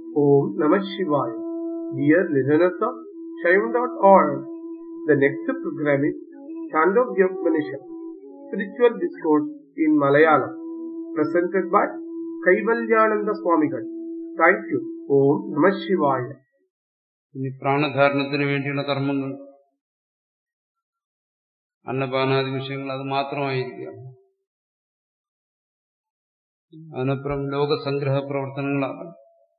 Om Namah Shivaya. Dear listeners of Shaivan.org, the next program is Chandogya Upanishad, Spiritual Discourse in Malayalam, presented by Kaivalyananda Swamigal. Thank you. Om Namah Shivaya. ഇനി പ്രാണധാരണത്തിന് വേണ്ടിയുള്ള കർമ്മങ്ങൾ അന്നപാനാദി വിഷയങ്ങൾ അത് മാത്രമായിരിക്കാം അതിനപ്പുറം ലോകസംഗ്രഹ പ്രവർത്തനങ്ങളാകാം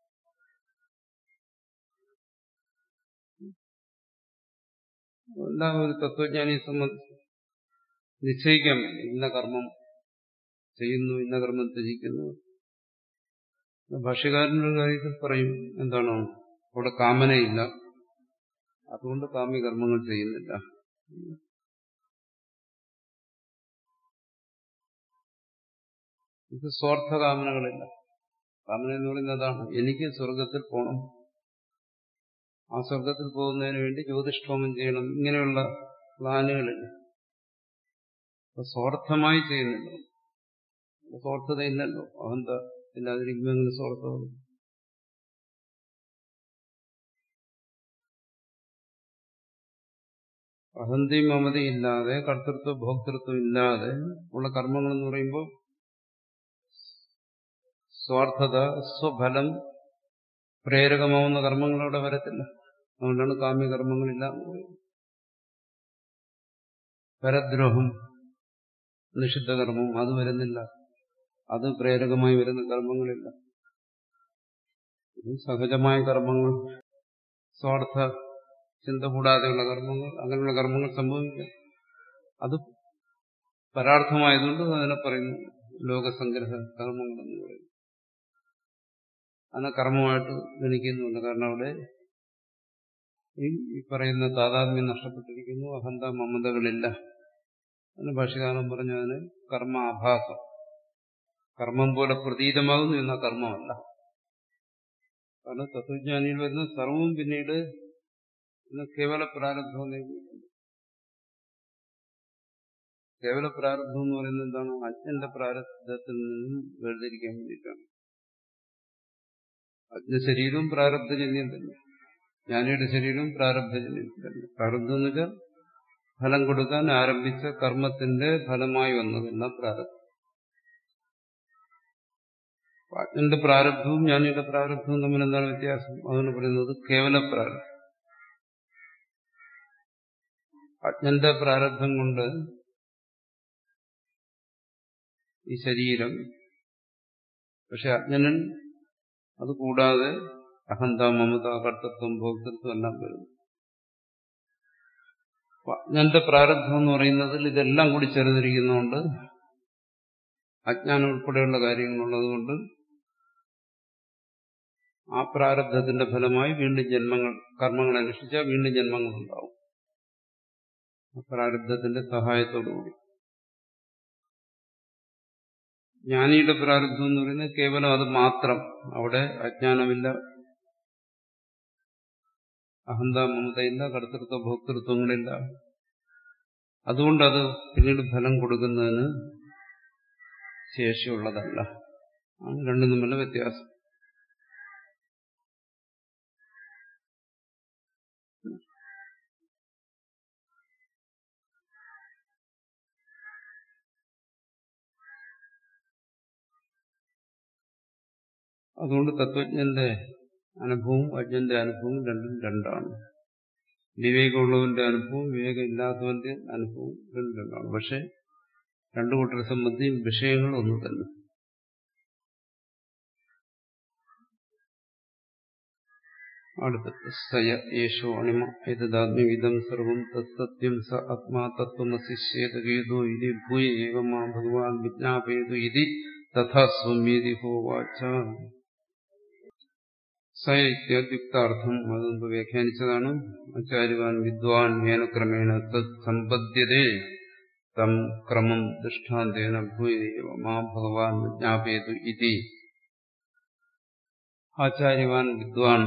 എല്ലാം ഒരു തത്വജ്ഞാനിയെ സംബന്ധിച്ച് നിശ്ചയിക്കാൻ വേണ്ടി ഇന്ന കർമ്മം ചെയ്യുന്നു ഇന്ന കർമ്മം ത്യജിക്കുന്നു ഭാഷ്യകാരനൊരു കാര്യത്തിൽ പറയും എന്താണോ അവിടെ കാമനയില്ല അതുകൊണ്ട് കാമ്യകർമ്മങ്ങൾ ചെയ്യുന്നില്ല ഇത് സ്വാർത്ഥ കാമനകളില്ല കാമന എന്ന് പറയുന്നത് അതാണ് എനിക്ക് സ്വർഗത്തിൽ പോകണം ആ സ്വർഗത്തിൽ പോകുന്നതിന് വേണ്ടി ജ്യോതിഷ്ഠോമം ചെയ്യണം ഇങ്ങനെയുള്ള പ്ലാനുകളില്ല അപ്പൊ സ്വാർത്ഥമായി ചെയ്യുന്നില്ല സ്വാർത്ഥതയില്ലല്ലോ അഹന്ത ഇല്ലാതിരിക്കുമ്പോൾ എങ്ങനെ സ്വാർത്ഥത അഹന്തി മമതി ഇല്ലാതെ കർത്തൃത്വ ഭോക്തൃത്വം ഇല്ലാതെ ഉള്ള കർമ്മങ്ങൾ എന്ന് പറയുമ്പോൾ സ്വാർത്ഥത സ്വഫലം പ്രേരകമാവുന്ന കർമ്മങ്ങൾ അവിടെ വരത്തില്ല അതുകൊണ്ടാണ് കാമ്യകർമ്മങ്ങളില്ല പരദ്രോഹം നിഷിദ്ധ കർമ്മം അത് വരുന്നില്ല അത് പ്രേരകമായി വരുന്ന കർമ്മങ്ങളില്ല സഹജമായ കർമ്മങ്ങൾ സ്വാർത്ഥ ചിന്ത കൂടാതെയുള്ള കർമ്മങ്ങൾ അങ്ങനെയുള്ള കർമ്മങ്ങൾ സംഭവിക്കാം അത് പരാർത്ഥമായതുകൊണ്ട് അതിനെ പറയുന്നു ലോകസംഗ്രഹ കർമ്മങ്ങൾ എന്ന് പറയുന്നു അതിനെ കർമ്മമായിട്ട് ഗണിക്കുന്നുണ്ട് കാരണം അവിടെ ഈ പറയുന്ന താതാത്മ്യം നഷ്ടപ്പെട്ടിരിക്കുന്നു അഹന്ത മമതകളില്ല അതിന് ഭാഷകാലം പറഞ്ഞു അതിന് കർമ്മ ആഭാസം കർമ്മം പോലെ പ്രതീതമാകുന്നു എന്ന കർമ്മമല്ല കാരണം തത്വജ്ഞാനിയിൽ വരുന്ന സർവവും പിന്നീട് ഇന്ന് കേവല പ്രാരബ്ധം കേവല പ്രാരബ്ധം എന്ന് പറയുന്നത് എന്താണ് അജ്ഞന്റെ പ്രാരബ്ധത്തിൽ നിന്നും വേർതിരിക്കാൻ വേണ്ടിയിട്ടാണ് അജ്ഞശരീരവും പ്രാരബ്ധജന്യം തന്നെ ജ്ഞാനിയുടെ ശരീരവും പ്രാരബ്ധജന്യം തന്നെ പ്രാരബ്ധം എന്ന് വെച്ചാൽ ഫലം കൊടുക്കാൻ ആരംഭിച്ച കർമ്മത്തിന്റെ ഫലമായി വന്നതെല്ലാം പ്രാരബ്ധം അജ്ഞന്റെ പ്രാരബ്ധവും ജ്ഞാനിയുടെ പ്രാരബ്ധവും തമ്മിൽ എന്താണ് വ്യത്യാസം അതാണ് പറയുന്നത് കേവല പ്രാരബ്ധം അജ്ഞന്റെ പ്രാരബ്ധം കൊണ്ട് ഈ ശരീരം പക്ഷെ അജ്ഞനൻ അത് കൂടാതെ അഹന്ത മമത കർത്തത്വം ഭോക്തൃത്വം എല്ലാം വരുന്നു അജ്ഞന്റെ പ്രാരബ്ധം എന്ന് പറയുന്നതിൽ ഇതെല്ലാം കൂടി ചേർന്നിരിക്കുന്നതുകൊണ്ട് അജ്ഞാനം ഉൾപ്പെടെയുള്ള കാര്യങ്ങളുള്ളതുകൊണ്ട് ആ പ്രാരബ്ധത്തിന്റെ ഫലമായി വീണ്ടും ജന്മങ്ങൾ കർമ്മങ്ങൾ അനുഷ്ഠിച്ചാൽ വീണ്ടും ജന്മങ്ങൾ ഉണ്ടാവും ആ പ്രാരബ്ധത്തിന്റെ സഹായത്തോടുകൂടി ജ്ഞാനിയുടെ പ്രാരബ്ധം എന്ന് പറയുന്നത് കേവലം അത് മാത്രം അവിടെ അജ്ഞാനമില്ല അഹന്ത മമതയില്ല കർത്തൃത്വ ഭോക്തൃത്വങ്ങളില്ല അതുകൊണ്ടത് പിന്നീട് ഫലം കൊടുക്കുന്നതിന് ശേഷിയുള്ളതല്ല രണ്ടും തമ്മിലുള്ള വ്യത്യാസം അതുകൊണ്ട് തത്വജ്ഞന്റെ അനുഭവവും അജ്ഞന്റെ അനുഭവവും രണ്ടും രണ്ടാണ് വിവേകമുള്ളവന്റെ അനുഭവവും വിവേകം ഇല്ലാത്തവന്റെ അനുഭവവും രണ്ടും രണ്ടാണ് പക്ഷെ രണ്ടു കൂട്ടരെ സംബന്ധിച്ചും വിഷയങ്ങൾ ഒന്നു തന്നെ അടുത്തത് സയ യേശോ അണിമ ഏതാത്മ്യവിധം സർവം തത്സത്യം സ ആത്മാ തത്വമസിശ്യേതകേതോ ഇതി ഭൂയ ഏവമാ ഭഗവാൻ വിജ്ഞാപയതു ഇതി തഥാ സ്വമ്യേതി ഹോവാച സ ഇത്യുക്താർത്ഥം അതുകൊണ്ട് വ്യാഖ്യാനിച്ചതാണ് ആചാര്യവാൻ വിദ്വാൻ ഏന ക്രമേണ തത് സമ്പദ്യതേ തം ക്രമം ദൃഷ്ടാന്തേന ഭൂയേവ മാ ഭഗവാൻ വിജ്ഞാപയതു ഇതി ആചാര്യവാൻ വിദ്വാൻ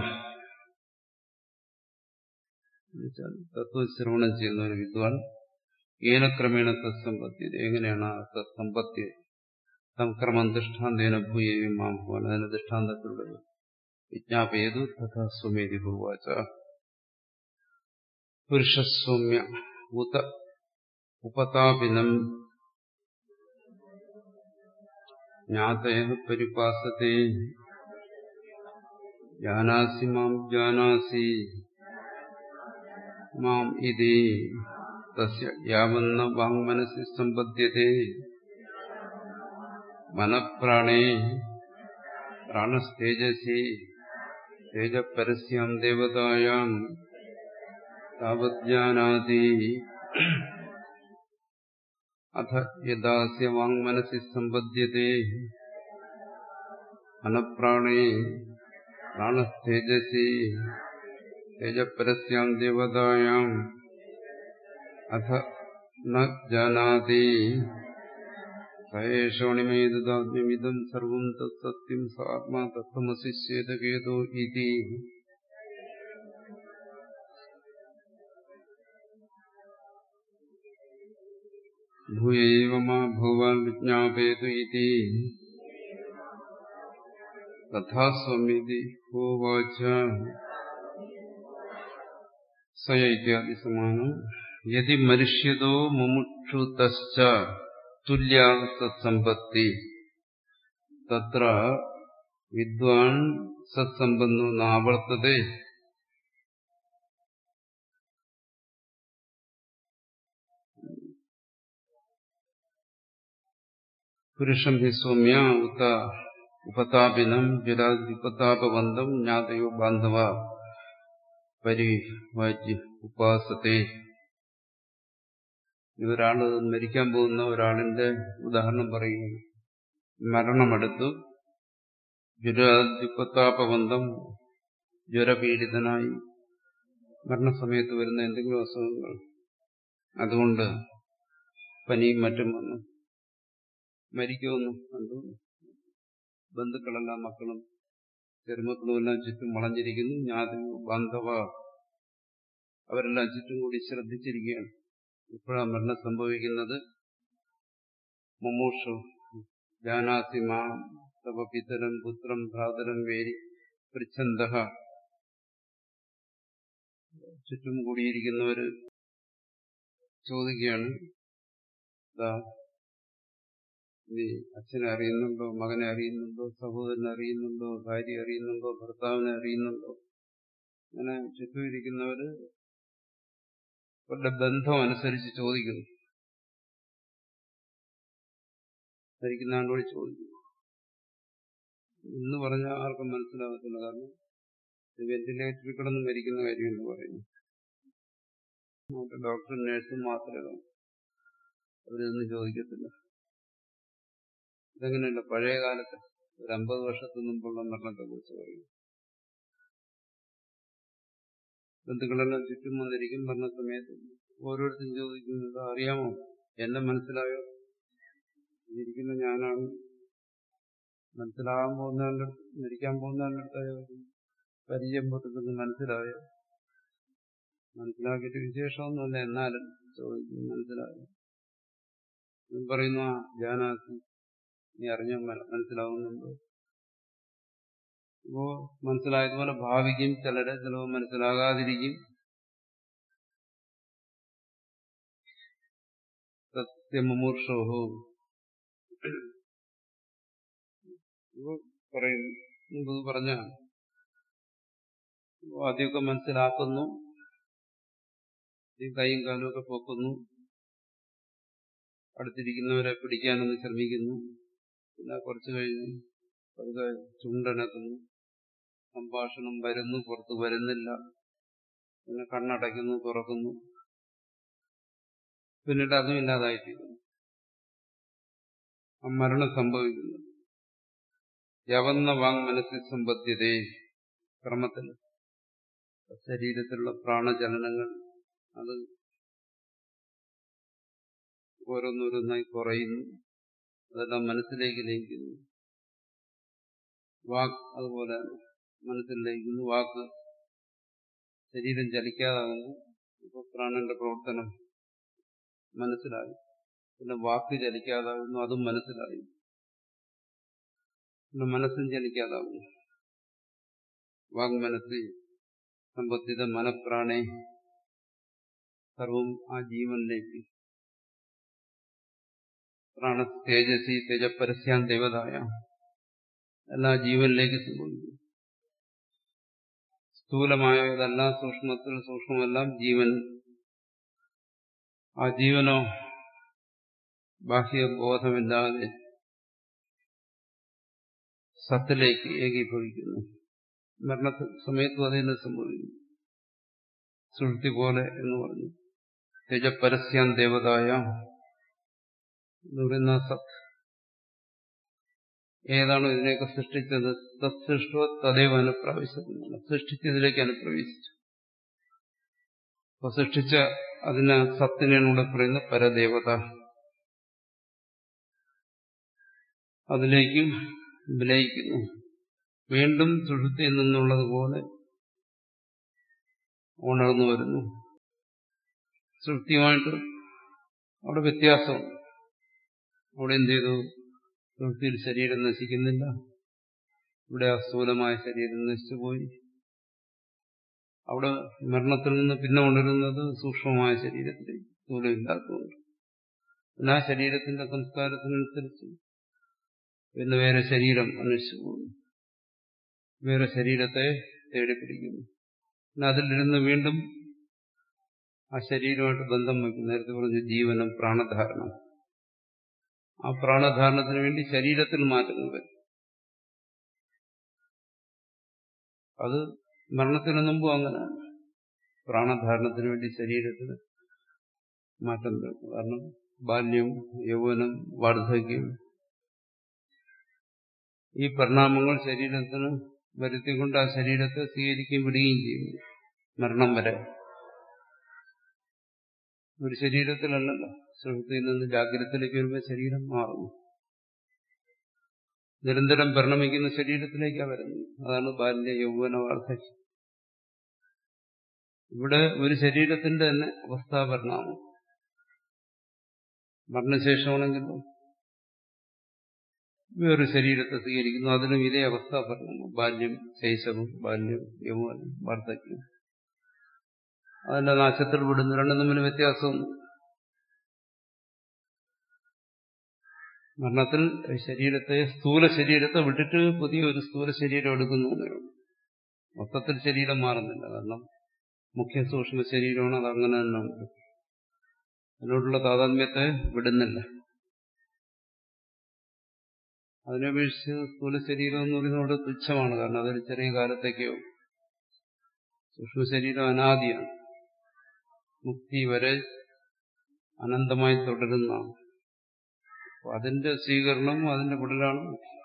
തത്വശ്രവണം ചെയ്യുന്ന ഒരു വിദ്വാൻ ഏനക്രമേണ തത്സമ്പദ്യത എങ്ങനെയാണ് ആ തത്സമ്പത്തി തം ക്രമം ദൃഷ്ടാന്തേന ഭൂയേവി മാം ഭഗവാൻ അതിന്റെ ദൃഷ്ടാന്തത്തിലൂടെ വിജ്ഞാപയതു തഥാ സ്വമേതി ഭൂവാച പുരുഷസ്വമ്യ ഉത ഉപതാപിനം ജ്ഞാതയ പരിപാസത്തെ ജാനാസി മാം ജാനാസി മാം ഇതി തസ്യ യാവന്ന വാങ്മനസി സമ്പദ്യത്തെ മനഃപ്രാണേ പ്രാണസ്തേജസി തേജപരസ്യാം ദേവതായാം താവജ്ഞാനാതി അഥ യഥാസ്യ വാങ്മനസി സമ്പദ്യത്തെ മനഃപ്രാണേ പ്രാണസ്തേജസി തേജപരസ്യാം ദേവതായാം അഥ ന ജാനാതി സയേഷോണിമേതാത്മ്യമിതം സർവം തത്സത്യം സാത്മാ തത്വമസിശ്ചേതകേതോ ഇതി ഭൂയൈവ മാ ഭൂവാൻ വിജ്ഞാപയതു ഇതി തഥാ സ്വമിതി ഹോവാച സയ ഇത്യാദി സമാനം യതി മനുഷ്യതോ മുമുക്ഷുതശ്ച തുല്യാ സത്സമ്പത്തി തത്ര വിദ്വാൻ സത്സമ്പന്നോ നാവർത്തതേ പുരുഷം ഹി സൗമ്യ ഉത ഉപതാപിനം ജരാദ്വിപതാപവന്തം ജ്ഞാതയോ ബാന്ധവ പരിവാജ്യ ഉപാസത്തെ ഇതൊരാള് മരിക്കാൻ പോകുന്ന ഒരാളിന്റെ ഉദാഹരണം പറയുന്നു മരണമെടുത്തു ജ്വരാദ്വിപതാപവന്തം ജ്വരപീഡിതനായി മരണസമയത്ത് വരുന്ന എന്തെങ്കിലും അസുഖങ്ങൾ അതുകൊണ്ട് പനിയും മറ്റും വന്നു മരിക്കുമെന്നു കണ്ടു ബന്ധുക്കളെല്ലാം മക്കളും ചെറുമക്കളും എല്ലാം ചുറ്റും വളഞ്ഞിരിക്കുന്നു ഞാതിനു ബാന്ധവ അവരെല്ലാം ചുറ്റും കൂടി ശ്രദ്ധിച്ചിരിക്കുകയാണ് ഇപ്പോഴാണ് മരണം സംഭവിക്കുന്നത് മുമൂഷു ജാനാസി മാം തവ പിതരം പുത്രം ഭ്രാതരം വേരി പൃച്ഛന്ത ചുറ്റും കൂടിയിരിക്കുന്നവര് ചോദിക്കുകയാണ് നീ അച്ഛനെ അറിയുന്നുണ്ടോ മകനെ അറിയുന്നുണ്ടോ സഹോദരനെ അറിയുന്നുണ്ടോ ഭാര്യ അറിയുന്നുണ്ടോ ഭർത്താവിനെ അറിയുന്നുണ്ടോ അങ്ങനെ ചുറ്റും ഇരിക്കുന്നവര് അവരുടെ ബന്ധം അനുസരിച്ച് ചോദിക്കുന്നു മരിക്കുന്ന ആളോട് ചോദിക്കുന്നു എന്ന് പറഞ്ഞാൽ ആർക്കും മനസ്സിലാകത്തില്ല കാരണം വെന്റിലേറ്ററിൽ കിടന്ന് മരിക്കുന്ന കാര്യം എന്ന് പറയുന്നു ഡോക്ടറും നേഴ്സും മാത്രമേ അവരൊന്നും ചോദിക്കത്തില്ല ഇതങ്ങനെയല്ല പഴയ കാലത്ത് ഒരു അമ്പത് വർഷത്തിന് മുമ്പുള്ള മരണത്തെ കുറിച്ച് പറയും ബന്ധുക്കളെല്ലാം ചുറ്റും വന്നിരിക്കും മരണ സമയത്ത് ഓരോരുത്തരും ചോദിക്കുന്നത് അറിയാമോ എന്നെ മനസ്സിലായോ ഇരിക്കുന്ന ഞാനാണ് മനസ്സിലാകാൻ പോകുന്നവന്റെ മരിക്കാൻ പോകുന്നവന്റെ അടുത്തായോ പരിചയം പൊട്ടുന്നത് മനസ്സിലായോ മനസ്സിലാക്കിയിട്ട് വിശേഷമൊന്നുമില്ല എന്നാലും ചോദിക്കും മനസ്സിലായോ പറയുന്നു ആ ജാനാസി നീ അറിഞ്ഞ മനസ്സിലാവുന്നുണ്ടോ അപ്പോ മനസ്സിലായതുപോലെ ഭാവിക്കും ചിലരെ ചിലവ് മനസ്സിലാകാതിരിക്കും സത്യമൂർഷോഹോ പറയുന്നു മുമ്പ് പറഞ്ഞ ആദ്യമൊക്കെ മനസ്സിലാക്കുന്നു കൈയും കാലും ഒക്കെ പൊക്കുന്നു അടുത്തിരിക്കുന്നവരെ പിടിക്കാനൊന്ന് ശ്രമിക്കുന്നു പിന്നെ കുറച്ചു കഴിഞ്ഞ് പതുക്കെ ചുണ്ടനക്കുന്നു സംഭാഷണം വരുന്നു പുറത്ത് വരുന്നില്ല പിന്നെ കണ്ണടയ്ക്കുന്നു തുറക്കുന്നു പിന്നീട് അതും ഇല്ലാതായിത്തീരുന്നു ആ മരണം സംഭവിക്കുന്നു യവന്ന വാങ് മനസ്സിൽ സമ്പദ്ധ്യതേ ക്രമത്തിൽ ശരീരത്തിലുള്ള പ്രാണചലനങ്ങൾ അത് ഓരോന്നോരോന്നായി കുറയുന്നു അതെല്ലാം മനസ്സിലേക്ക് ലയിക്കുന്നു വാക്ക് അതുപോലെ മനസ്സിൽ ലയിക്കുന്നു വാക്ക് ശരീരം ചലിക്കാതാകുന്നു ഇപ്പോൾ പ്രാണന്റെ പ്രവർത്തനം മനസ്സിലായി പിന്നെ വാക്ക് ചലിക്കാതാകുന്നു അതും മനസ്സിലായി പിന്നെ മനസ്സും ചലിക്കാതാകുന്നു വാങ്മനസ് സമ്പത്തിത മനപ്രാണേ സർവം ആ ജീവനിലേക്ക് പ്രാണ തേജസി തേജപരസ്യാൻ ദേവതായ എല്ലാ ജീവനിലേക്ക് സംഭവിക്കും സ്ഥൂലമായതെല്ലാം സൂക്ഷ്മത്തിൽ സൂക്ഷ്മമെല്ലാം ജീവൻ ആ ജീവനോ ബാഹ്യബോധമില്ലാതെ സത്തിലേക്ക് ഏകീഭവിക്കുന്നു മരണ സമയത്തും അതിന് സംഭവിക്കുന്നു സുഹൃത്തി പോലെ എന്ന് പറഞ്ഞു തേജപരസ്യാൻ ദേവതായ എന്ന് പറയുന്ന സത്ത് ഏതാണോ ഇതിനെയൊക്കെ സൃഷ്ടിച്ചത് തത്സൃഷ്ടോ തദൈവ അനുപ്രവേശിച്ചത് സൃഷ്ടിച്ചതിലേക്ക് അനുപ്രവേശിച്ചു അപ്പൊ സൃഷ്ടിച്ച അതിന് സത്തിനാണ് ഇവിടെ പറയുന്ന പരദേവത അതിലേക്കും വിലയിക്കുന്നു വീണ്ടും സുഷുതിയിൽ നിന്നുള്ളതുപോലെ ഉണർന്നു വരുന്നു സുഷുതിയുമായിട്ട് അവിടെ വ്യത്യാസമുണ്ട് അവിടെ എന്ത് ചെയ്തു സുഷുതിയിൽ ശരീരം നശിക്കുന്നില്ല ഇവിടെ അസ്ഥൂലമായ ശരീരം നശിച്ചുപോയി അവിടെ മരണത്തിൽ നിന്ന് പിന്നെ ഉണരുന്നത് സൂക്ഷ്മമായ ശരീരത്തിലേക്ക് സ്ഥൂലമില്ലാത്തതുകൊണ്ട് പിന്നെ ആ ശരീരത്തിന്റെ സംസ്കാരത്തിനനുസരിച്ച് പിന്നെ വേറെ ശരീരം അന്വേഷിച്ചു പോകുന്നു വേറെ ശരീരത്തെ തേടിപ്പിടിക്കുന്നു പിന്നെ അതിലിരുന്ന് വീണ്ടും ആ ശരീരമായിട്ട് ബന്ധം വയ്ക്കും നേരത്തെ പറഞ്ഞ ജീവനം പ്രാണധാരണം ആ പ്രാണധാരണത്തിന് വേണ്ടി ശരീരത്തിൽ മാറ്റങ്ങൾ വരും അത് മരണത്തിന് മുമ്പും അങ്ങനെയാണ് പ്രാണധാരണത്തിന് വേണ്ടി ശരീരത്തിന് മാറ്റം വരും കാരണം ബാല്യം യൗവനം വാർദ്ധക്യം ഈ പരിണാമങ്ങൾ ശരീരത്തിന് വരുത്തിക്കൊണ്ട് ആ ശരീരത്തെ സ്വീകരിക്കുകയും വിടുകയും ചെയ്യും മരണം വരെ ഒരു ശരീരത്തിലല്ലല്ലോ സുഹൃത്തിൽ നിന്ന് ജാഗ്രതത്തിലേക്ക് വരുമ്പോൾ ശരീരം മാറുന്നു നിരന്തരം പരിണമിക്കുന്ന ശരീരത്തിലേക്കാണ് വരുന്നത് അതാണ് ബാല്യ യൗവന വാർദ്ധക്യം ഇവിടെ ഒരു ശരീരത്തിന്റെ തന്നെ അവസ്ഥാപരിണാമം മരണശേഷമാണെങ്കിലും വേറൊരു ശരീരത്തെ സ്വീകരിക്കുന്നു അതിനും ഇതേ അവസ്ഥ പറഞ്ഞു ബാല്യം ശൈശവം ബാല്യം യൗവനം വാർദ്ധക്യം അതിന്റെ നാശത്തിൽ വിടുന്നു രണ്ടും തമ്മിൽ വ്യത്യാസമൊന്നും മരണത്തിൽ ശരീരത്തെ സ്ഥൂല ശരീരത്തെ വിട്ടിട്ട് പുതിയൊരു സ്ഥൂല ശരീരം എടുക്കുന്നു മൊത്തത്തിൽ ശരീരം മാറുന്നില്ല കാരണം മുഖ്യ സൂക്ഷ്മ ശരീരമാണ് അത് അങ്ങനെ തന്നെ ഉണ്ട് അതിനോടുള്ള താതാത്മ്യത്തെ വിടുന്നില്ല അതിനപേക്ഷിച്ച് സ്ഥൂല ശരീരം എന്ന് പറയുന്നത് തുച്ഛമാണ് കാരണം അതൊരു ചെറിയ കാലത്തേക്കോ സൂക്ഷ്മ ശരീരം അനാദിയാണ് മുക്തി വരെ അനന്തമായി തുടരുന്നതാണ് അതിന്റെ സ്വീകരണം അതിന്റെ കുടലാണ്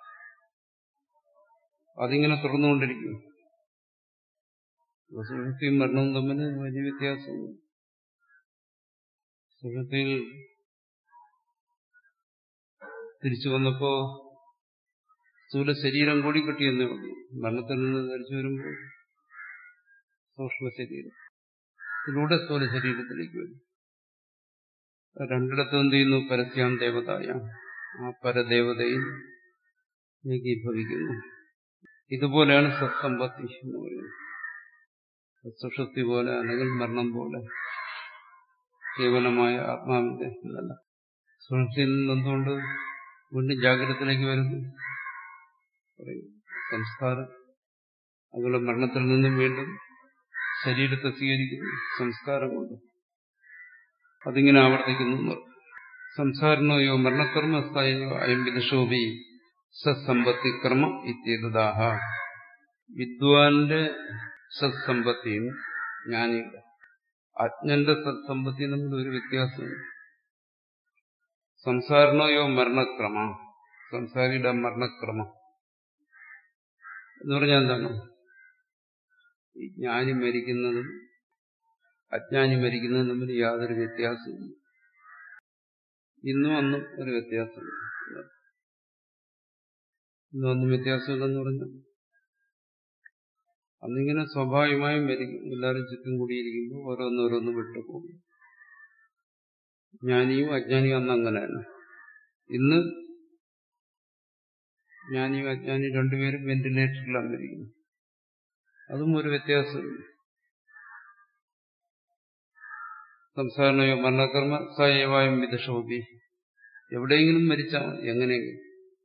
അതിങ്ങനെ തുറന്നുകൊണ്ടിരിക്കും സുഹൃത്തിയും മരണവും തമ്മിൽ വലിയ വ്യത്യാസമുണ്ട് സുഹൃത്തിൽ തിരിച്ചു വന്നപ്പോ സ്ഥൂല ശരീരം കൂടി കിട്ടിയെന്നേ ഉള്ളൂ മരണത്തിൽ നിന്ന് ധരിച്ചു വരുമ്പോൾ സൂക്ഷ്മ ശരീരം ഇതിലൂടെ സ്ഥൂല ശരീരത്തിലേക്ക് വരും രണ്ടിടത്തും എന്ത് ചെയ്യുന്നു പരസ്യാം ദേവതായ ആ പരദേവതയിൽ ഏകീഭവിക്കുന്നു ഇതുപോലെയാണ് സത്സമ്പത്തി എന്ന് പറയുന്നത് സുഷുപ്തി പോലെ അല്ലെങ്കിൽ മരണം പോലെ കേവലമായ ആത്മാവിന്റെ എന്നല്ല സുഷുപ്തിയിൽ നിന്നുകൊണ്ട് വീണ്ടും ജാഗ്രതത്തിലേക്ക് വരുന്നു സംസ്കാരം അതുപോലെ മരണത്തിൽ നിന്നും വീണ്ടും ശരീരത്തെ സ്വീകരിക്കുന്നു സംസ്കാരം കൊണ്ട് അതിങ്ങനെ ആവർത്തിക്കുന്നു സംസാരണയോ മരണകർമ്മസ്ഥായോ അയം വിദുഷോഭി സത്സമ്പത്തി കർമ്മ ഇത്യതാഹ വിദ്വാന്റെ സത്സമ്പത്തിയും ജ്ഞാനിയുടെ അജ്ഞന്റെ സത്സമ്പത്തിയും തമ്മിൽ ഒരു വ്യത്യാസമുണ്ട് സംസാരണയോ മരണക്രമ സംസാരിയുടെ മരണക്രമം എന്ന് പറഞ്ഞാൽ എന്താണ് ഈ ജ്ഞാനി മരിക്കുന്നതും അജ്ഞാനി മരിക്കുന്നതും തമ്മിൽ യാതൊരു വ്യത്യാസവും ഇന്നും അന്നും ഒരു വ്യത്യാസമില്ല ഇന്നും അന്നും വ്യത്യാസമില്ലെന്ന് പറഞ്ഞാൽ അന്നിങ്ങനെ സ്വാഭാവികമായും മരിക്കും എല്ലാവരും ചുറ്റും കൂടിയിരിക്കുമ്പോൾ ഓരോന്നോരോന്ന് വിട്ടുപോകും ജ്ഞാനിയും അജ്ഞാനിയും അന്ന് അങ്ങനെയാണ് ഇന്ന് ജ്ഞാനിയും അജ്ഞാനിയും രണ്ടുപേരും വെന്റിലേറ്ററിലാണ് ഇരിക്കുന്നത് അതും ഒരു വ്യത്യാസമില്ല സംസാരണയോ മരണകർമ്മ സയവായും വിദശോപി എവിടെയെങ്കിലും മരിച്ചാൽ മതി എങ്ങനെയെങ്കിലും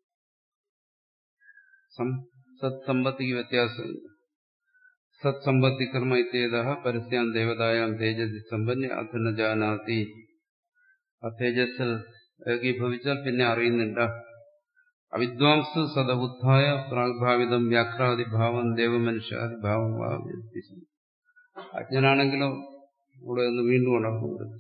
സത്സമ്പത്തിക്ക് വ്യത്യാസമില്ല സത്സമ്പത്തി കർമ്മ ഇത്യേത പരസ്യാം ദേവതായാം തേജസ് സമ്പന്യ അധന ജാനാതി ആ തേജസ്സിൽ ഏകീഭവിച്ചാൽ പിന്നെ അറിയുന്നില്ല അവിദ്വാംസ് സദബുദ്ധായ പ്രാഗ്ഭാവിതം വ്യാഘ്രാദിഭാവം ദേവമനുഷ്യാദിഭാവം അജ്ഞനാണെങ്കിലോ ഇവിടെ നിന്ന് വീണ്ടും ഉണർന്നത്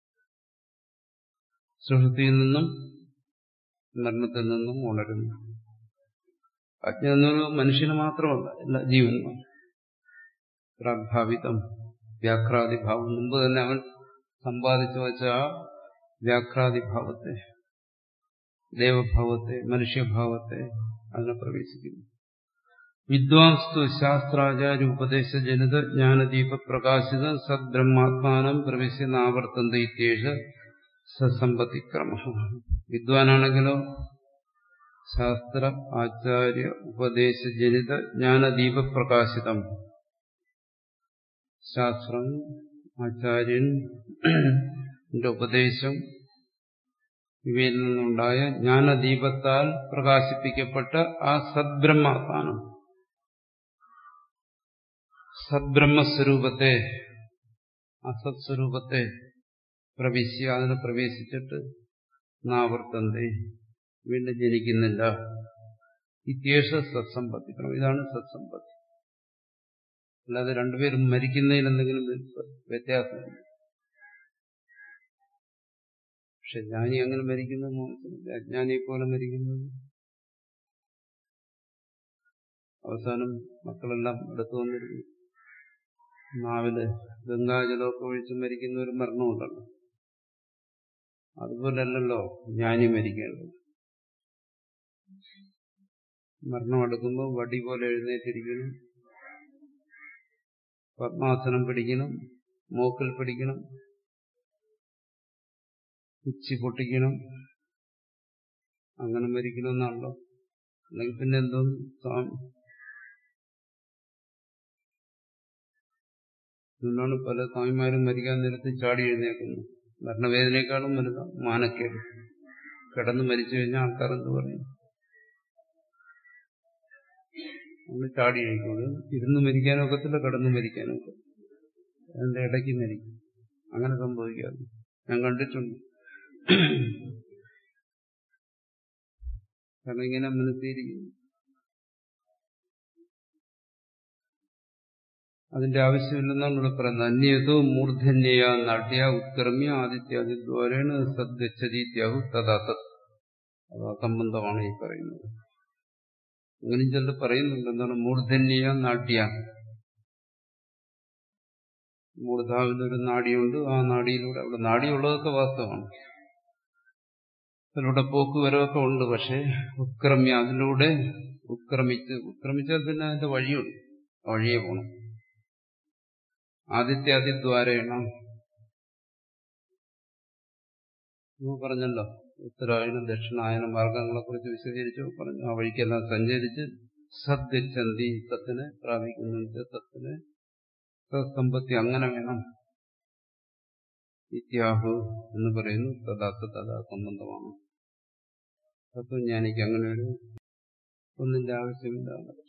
സുഷൃത്തിയിൽ നിന്നും മരണത്തിൽ നിന്നും ഉണരുന്നു അജ്ഞ എന്നൊരു മനുഷ്യന് മാത്രമല്ല എല്ലാ ജീവന്മാർ പ്രാഗ്ഭാവിതം വ്യാഘ്രാദിഭാവം മുമ്പ് തന്നെ അവൻ സമ്പാദിച്ചു വച്ച ആ വ്യാഘ്രാദിഭാവത്തെ ദേവഭാവത്തെ മനുഷ്യഭാവത്തെ അതിനെ പ്രവേശിക്കുന്നു വിദ്വാംസ്തു ശാസ്ത്രാചാര്യ ഉപദേശ ജനിത ജ്ഞാനദീപ പ്രകാശിത സദ്ബ്രഹ്മാത്മാനം പ്രവേശിനാവർത്തന്ത ഇത്യേഷ സസമ്പത്തിക്രമ വിദ്വാനാണെങ്കിലോ ശാസ്ത്ര ആചാര്യ ഉപദേശ ജനിത ജ്ഞാനദീപ പ്രകാശിതം ശാസ്ത്രം ആചാര്യൻ ഉപദേശം ഇവയിൽ നിന്നുണ്ടായ ജ്ഞാനദീപത്താൽ പ്രകാശിപ്പിക്കപ്പെട്ട ആ സദ്ബ്രഹ്മാത്മാനം സദ്ബ്രഹ്മസ്വരൂപത്തെ അസത്സ്വരൂപത്തെ പ്രവേശിച്ച് അതിനെ പ്രവേശിച്ചിട്ട് നാവർത്തന്തേ വീണ്ടും ജനിക്കുന്നില്ല ഇത്യേഷ സത്സമ്പത്തിക്കണം ഇതാണ് സത്സമ്പത്തി അല്ലാതെ രണ്ടുപേരും മരിക്കുന്നതിൽ എന്തെങ്കിലും വ്യത്യാസമില്ല പക്ഷെ ജ്ഞാനി അങ്ങനെ മരിക്കുന്നത് അജ്ഞാനിയെ പോലെ മരിക്കുന്നത് അവസാനം മക്കളെല്ലാം എടുത്തു വന്നിരുന്നു നാവില് ഗംഗാജലമൊക്കെ ഒഴിച്ച് മരിക്കുന്ന ഒരു മരണമുണ്ടല്ലോ അതുപോലല്ലല്ലോ ജ്ഞാനി മരിക്കേണ്ടത് മരണം എടുക്കുമ്പോൾ വടി പോലെ എഴുന്നേറ്റിരിക്കണം പത്മാസനം പിടിക്കണം മൂക്കിൽ പിടിക്കണം ഉച്ചി പൊട്ടിക്കണം അങ്ങനെ മരിക്കണമെന്നാണല്ലോ അല്ലെങ്കിൽ പിന്നെ എന്തോ സ്വാമി അതുകൊണ്ടാണ് പല സ്വാമിമാരും മരിക്കാൻ നേരത്ത് ചാടി എഴുന്നേക്കുന്നത് മരണവേദനയെക്കാളും വലുതാണ് മാനക്കേട് കിടന്ന് മരിച്ചു കഴിഞ്ഞാൽ ആൾക്കാർ എന്ത് പറയും നമ്മൾ ചാടി എഴുതിക്കുന്നത് ഇരുന്ന് മരിക്കാനൊക്കത്തില്ല കിടന്ന് മരിക്കാനൊക്കെ അതിന്റെ ഇടയ്ക്ക് മരിക്കും അങ്ങനെ സംഭവിക്കാറ് ഞാൻ കണ്ടിട്ടുണ്ട് കാരണം ഇങ്ങനെ മനസ്സിരിക്കുന്നു അതിന്റെ ആവശ്യമില്ലെന്നാണ് ഇവിടെ പറയുന്നത് അന്യതോ മൂർധന്യ നാട്യ ഉത്കർമ്മ്യ ആദിത്യാദിദ്വാരേണ സദ്ഗച്ഛതീത്യാഹു തഥാ തത് അത് സംബന്ധമാണ് ഈ പറയുന്നത് അങ്ങനെയും ചിലർ പറയുന്നുണ്ട് എന്താണ് മൂർധന്യ നാട്യ മൂർധാവിലൊരു നാടിയുണ്ട് ആ നാടിയിലൂടെ അവിടെ നാടിയുള്ളതൊക്കെ വാസ്തവമാണ് അതിലൂടെ പോക്കുവരവൊക്കെ ഉണ്ട് പക്ഷെ ഉത്ക്രമ്യ അതിലൂടെ ഉത്ക്രമിച്ച് ഉത്ക്രമിച്ചാൽ പിന്നെ അതിന്റെ വഴിയുണ്ട് വഴിയെ പോകണം ആദിത്യാദിദ്വാരേണ പറഞ്ഞല്ലോ ഉത്തരായണ ദക്ഷിണായന മാർഗങ്ങളെ കുറിച്ച് വിശദീകരിച്ചു പറഞ്ഞു ആ വഴിക്കെല്ലാം സഞ്ചരിച്ച് സദ്ഗച്ഛന്തി സത്തിനെ പ്രാപിക്കുന്നുണ്ട് സത്തിനെ സത്സമ്പത്തി അങ്ങനെ വേണം ഇത്യാഹു എന്ന് പറയുന്നു തഥാത്ത തഥാ സംബന്ധമാണ് തത്വജ്ഞാനിക്ക് അങ്ങനെ ഒരു ഒന്നിന്റെ ആവശ്യമില്ല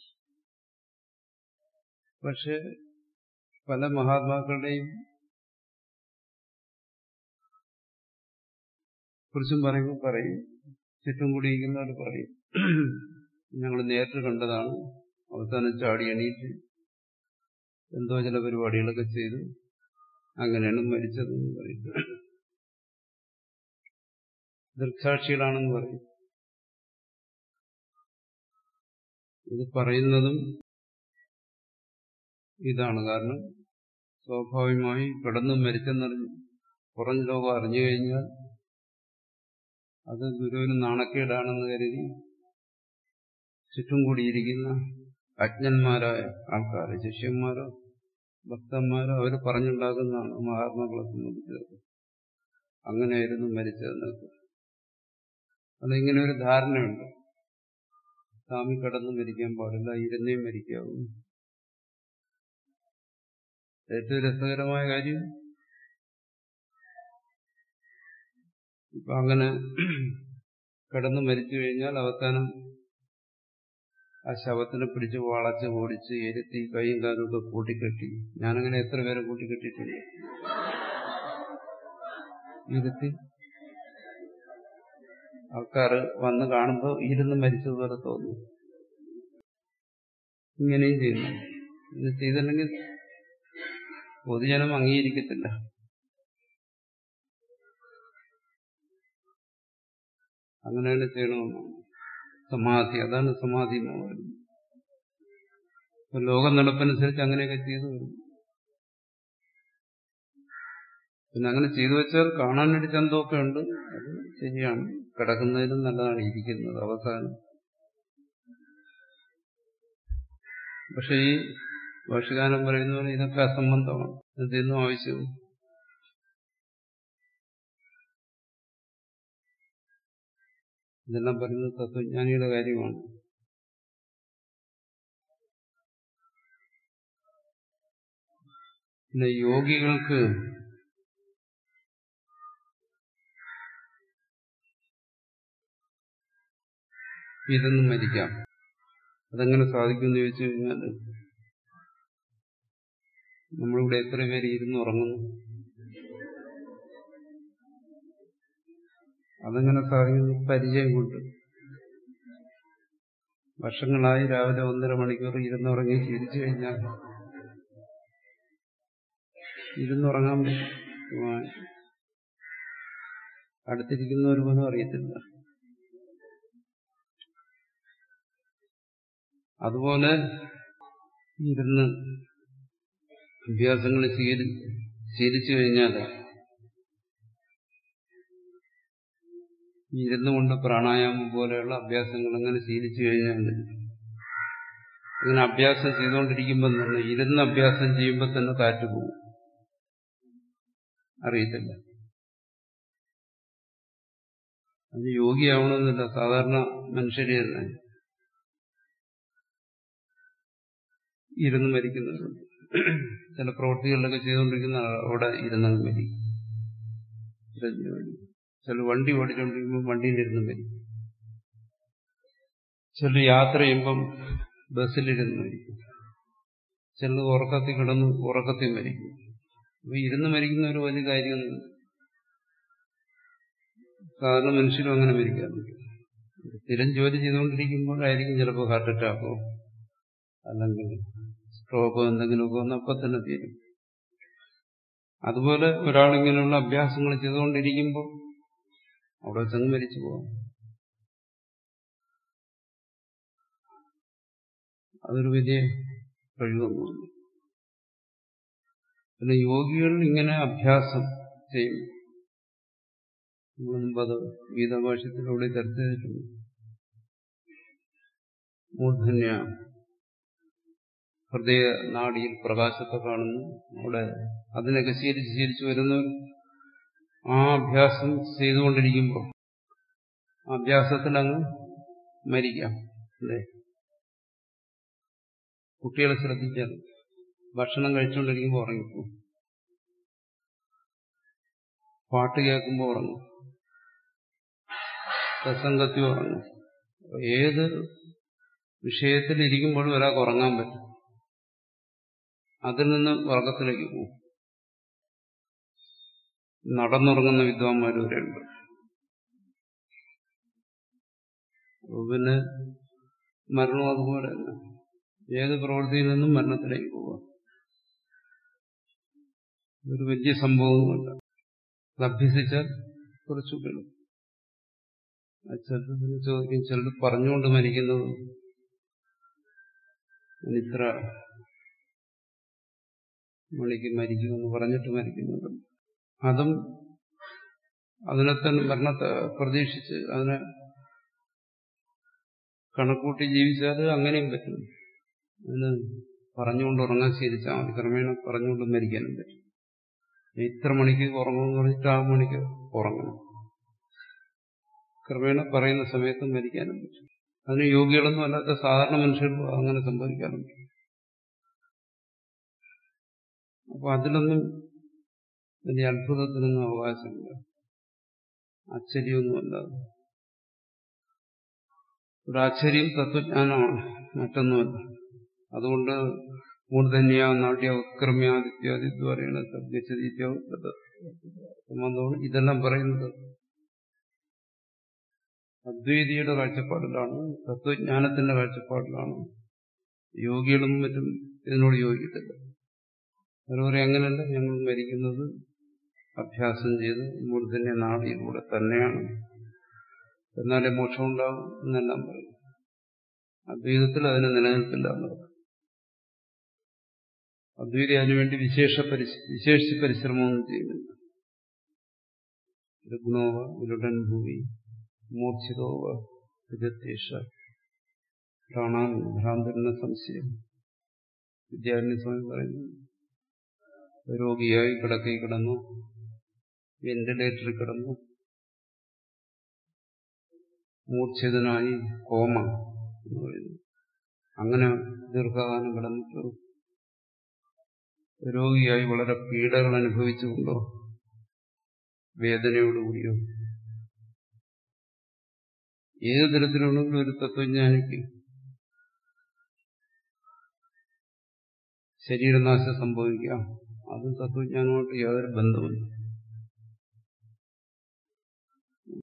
പക്ഷെ പല മഹാത്മാക്കളുടെയും കുറിച്ചും പറയുമ്പോൾ പറയും ചുറ്റും കൂടിയിരിക്കുന്നവർ പറയും ഞങ്ങൾ നേരിട്ട് കണ്ടതാണ് അവസാനം ചാടി എണീറ്റ് എന്തോ ചില പരിപാടികളൊക്കെ ചെയ്തു അങ്ങനെയാണ് മരിച്ചതെന്ന് പറയും ദൃക്സാക്ഷികളാണെന്ന് പറയും ഇത് പറയുന്നതും ഇതാണ് കാരണം സ്വാഭാവികമായി കടന്നു മരിച്ചെന്നറിഞ്ഞു പുറം ലോകം അറിഞ്ഞു കഴിഞ്ഞാൽ അത് ഗുരുവിന് നാണക്കേടാണെന്ന് കരുതി ചുറ്റും കൂടിയിരിക്കുന്ന അജ്ഞന്മാരായ ആൾക്കാർ ശിഷ്യന്മാരോ ഭക്തന്മാരോ അവർ പറഞ്ഞുണ്ടാക്കുന്നതാണ് മഹാത്മാക്കളെ സംബന്ധിച്ചത് അങ്ങനെയായിരുന്നു മരിച്ചതെന്നൊക്കെ അതിങ്ങനെ ഒരു ധാരണയുണ്ട് സ്വാമി കടന്നു മരിക്കാൻ പാടില്ല ഇരുന്നേ മരിക്കാവൂ ഏറ്റവും രസകരമായ കാര്യം ഇപ്പൊ അങ്ങനെ കിടന്ന് മരിച്ചു കഴിഞ്ഞാൽ അവസാനം ആ ശവത്തിനെ പിടിച്ച് വളച്ച് ഓടിച്ച് ഇരുത്തി കൈയും കാലും ഒക്കെ കൂട്ടിക്കെട്ടി ഞാനങ്ങനെ എത്ര പേരെ കൂട്ടിക്കെട്ടിയിട്ടുണ്ട് ഇരുത്തി ആൾക്കാർ വന്ന് കാണുമ്പോൾ ഇരുന്ന് മരിച്ചതുപോലെ തോന്നും ഇങ്ങനെയും ചെയ്യുന്നു ഇത് ചെയ്തില്ലെങ്കിൽ പൊതുജനം അംഗീകരിക്കത്തില്ല അങ്ങനെ തന്നെ ചെയ്യണമെന്നാണ് സമാധി അതാണ് സമാധി എന്ന് പറയുന്നത് ഇപ്പൊ ലോകം നടപ്പനുസരിച്ച് അങ്ങനെയൊക്കെ ചെയ്തു വരും പിന്നെ അങ്ങനെ ചെയ്തു വെച്ചാൽ കാണാനൊരു ചന്തമൊക്കെ ഉണ്ട് അത് ശരിയാണ് കിടക്കുന്നതിനും നല്ലതാണ് ഇരിക്കുന്നത് അവസാനം പക്ഷെ ഈ ഭാഷകാലം പറയുന്ന പോലെ ഇതൊക്കെ അസംബന്ധമാണ് ഇതൊന്നും ആവശ്യവും ഇതെല്ലാം പറയുന്നത് തത്വജ്ഞാനിയുടെ കാര്യമാണ് പിന്നെ യോഗികൾക്ക് ഇതൊന്നും മരിക്കാം അതെങ്ങനെ സാധിക്കുമെന്ന് ചോദിച്ചു കഴിഞ്ഞാൽ നമ്മളിവിടെ എത്ര പേര് ഇരുന്ന് ഉറങ്ങുന്നു അതെങ്ങനെ സാധിക്കുന്നു പരിചയം കൊണ്ട് വർഷങ്ങളായി രാവിലെ ഒന്നര മണിക്കൂർ ഇരുന്നുറങ്ങി ചിരിച്ചു കഴിഞ്ഞാൽ ഇരുന്നുറങ്ങാൻ അടുത്തിരിക്കുന്നവർ പോലും അറിയത്തില്ല അതുപോലെ ഇരുന്ന് അഭ്യാസങ്ങൾ ശീലിച്ചു കഴിഞ്ഞാൽ ഇരുന്നു കൊണ്ട് പ്രാണായാമം പോലെയുള്ള അഭ്യാസങ്ങൾ അങ്ങനെ ശീലിച്ചു കഴിഞ്ഞാൽ അങ്ങനെ അഭ്യാസം ചെയ്തുകൊണ്ടിരിക്കുമ്പോൾ തന്നെ ഇരുന്ന് അഭ്യാസം ചെയ്യുമ്പോൾ തന്നെ കാറ്റ് പോകും അറിയത്തില്ല അത് യോഗിയാവണമെന്നില്ല സാധാരണ മനുഷ്യരെ തന്നെ ഇരുന്ന് മരിക്കുന്നവരുണ്ട് ചില പ്രവൃത്തികളിലൊക്കെ ചെയ്തുകൊണ്ടിരിക്കുന്ന അവിടെ ഇരുന്നങ്ങ് മരിക്കും ചില വണ്ടി ഓടിച്ചുകൊണ്ടിരിക്കുമ്പോൾ വണ്ടിയിലിരുന്ന് മരിക്കും ചില യാത്ര ചെയ്യുമ്പം ബസ്സിലിരുന്ന് മരിക്കും ചിലത് ഉറക്കത്തിൽ കിടന്ന് ഉറക്കത്തിൽ മരിക്കും അപ്പൊ ഇരുന്ന് മരിക്കുന്ന ഒരു വലിയ കാര്യമൊന്നും സാധാരണ മനുഷ്യരും അങ്ങനെ മരിക്കാറുണ്ട് സ്ഥിരം ജോലി ചെയ്തുകൊണ്ടിരിക്കുമ്പോഴായിരിക്കും ചിലപ്പോൾ ഹാർട്ട് അറ്റാക്കോ അല്ലെങ്കിൽ സ്ട്രോക്കോ എന്തെങ്കിലുമൊക്കെ വന്ന് അപ്പം തന്നെ തീരും അതുപോലെ ഒരാളിങ്ങനെയുള്ള അഭ്യാസങ്ങൾ ചെയ്തുകൊണ്ടിരിക്കുമ്പോൾ അവിടെ വെച്ചങ്ങ് മരിച്ചു പോകാം അതൊരു വലിയ കഴിവൊന്നുമല്ല പിന്നെ യോഗികൾ ഇങ്ങനെ അഭ്യാസം ചെയ്യും നമ്മൾ മുമ്പത് ഗീതാഭാഷ്യത്തിലൂടെ ചർച്ച ചെയ്തിട്ടുണ്ട് മൂർധന്യ ഹൃദയ നാടിയിൽ പ്രകാശത്തെ കാണുന്നു അവിടെ അതിനൊക്കെ ശീലിച്ച് ശീലിച്ച് വരുന്നവർ ആ അഭ്യാസം ചെയ്തുകൊണ്ടിരിക്കുമ്പോൾ അഭ്യാസത്തിൽ അങ്ങ് മരിക്കാം അല്ലേ കുട്ടികളെ ശ്രദ്ധിച്ചാൽ ഭക്ഷണം കഴിച്ചുകൊണ്ടിരിക്കുമ്പോൾ ഉറങ്ങിപ്പോകും പാട്ട് കേൾക്കുമ്പോൾ ഉറങ്ങും സത്സംഗത്തിൽ ഉറങ്ങും ഏത് വിഷയത്തിൽ ഇരിക്കുമ്പോഴും ഒരാൾക്ക് ഉറങ്ങാൻ പറ്റും അതിൽ നിന്ന് വർഗത്തിലേക്ക് പോകും നടന്നുറങ്ങുന്ന വിദ്വാൻമാർ വരെയുണ്ട് പിന്നെ മരണവും അതുപോലെ തന്നെ ഏത് പ്രവൃത്തിയിൽ നിന്നും മരണത്തിലേക്ക് പോവാം ഒരു വലിയ സംഭവമൊന്നുമല്ല അത് അഭ്യസിച്ചാൽ കുറച്ചുകൂടെ ചിലർ ചോദിക്കും ചിലർ പറഞ്ഞുകൊണ്ട് മരിക്കുന്നത് ഇത്ര മണിക്ക് മരിക്കുമെന്ന് പറഞ്ഞിട്ട് മരിക്കുന്നുണ്ട് അതും അതിനെ തന്നെ മരണത്തെ പ്രതീക്ഷിച്ച് അതിനെ കണക്കൂട്ടി ജീവിച്ചാൽ അങ്ങനെയും പറ്റും അതിന് പറഞ്ഞുകൊണ്ട് ഉറങ്ങാൻ ശീലിച്ചാൽ മതി ക്രമേണ പറഞ്ഞുകൊണ്ട് മരിക്കാനും പറ്റും ഇത്ര മണിക്ക് ഉറങ്ങുമെന്ന് പറഞ്ഞിട്ട് ആ മണിക്ക് ഉറങ്ങണം ക്രമേണ പറയുന്ന സമയത്ത് മരിക്കാനും പറ്റും അതിന് യോഗികളൊന്നും അല്ലാത്ത സാധാരണ മനുഷ്യർക്ക് അങ്ങനെ സംഭവിക്കാറുണ്ട് അപ്പൊ അതിലൊന്നും വലിയ അത്ഭുതത്തിനൊന്നും അവകാശമില്ല ആശ്ചര്യമൊന്നുമല്ല ഒരു ആശ്ചര്യം തത്വജ്ഞാനമാണ് മറ്റൊന്നുമല്ല അതുകൊണ്ട് മൂർധന്യ നാട്യ ഉത്ക്രമ്യാദിത്യാദി പറയുന്ന സംബന്ധമാണ് ഇതെല്ലാം പറയുന്നത് അദ്വൈതിയുടെ കാഴ്ചപ്പാടിലാണ് തത്വജ്ഞാനത്തിന്റെ കാഴ്ചപ്പാടിലാണ് യോഗികളും മറ്റും ഇതിനോട് യോജിക്കത്തില്ല അവർ പറയും അങ്ങനെയല്ല ഞങ്ങൾ മരിക്കുന്നത് അഭ്യാസം ചെയ്ത് മൂർധന്യ നാടിയിലൂടെ തന്നെയാണ് എന്നാലേ മോക്ഷം ഉണ്ടാകും എന്നെല്ലാം പറയും അദ്വൈതത്തിൽ അതിന് നിലനിൽപ്പില്ല എന്നുള്ളത് അദ്വൈതി അതിനുവേണ്ടി വിശേഷ വിശേഷിച്ച് പരിശ്രമമൊന്നും ചെയ്യുന്നില്ല രുഗ്നോവ ഉരുടൻ ഭൂമി മൂർച്ഛിതോവ വിദത്തേഷ കാണാൻ ഭ്രാന്തരെന്ന സംശയം വിദ്യാരണ്യ സ്വാമി പറയുന്നു രോഗിയായി കിടക്കയിൽ കിടന്നു വെന്റിലേറ്ററിൽ കിടന്നു മൂർച്ഛിതനായി കോമ എന്ന് പറയുന്നു അങ്ങനെ ദീർഘകാലം കിടന്നിട്ട് രോഗിയായി വളരെ പീഡകൾ അനുഭവിച്ചുകൊണ്ടോ വേദനയോടുകൂടിയോ ഏത് തരത്തിലുള്ള ഒരു തത്വജ്ഞാനിക്ക് ശരീരനാശം സംഭവിക്കാം അത് തത്വജ്ഞാനമായിട്ട് യാതൊരു ബന്ധമില്ല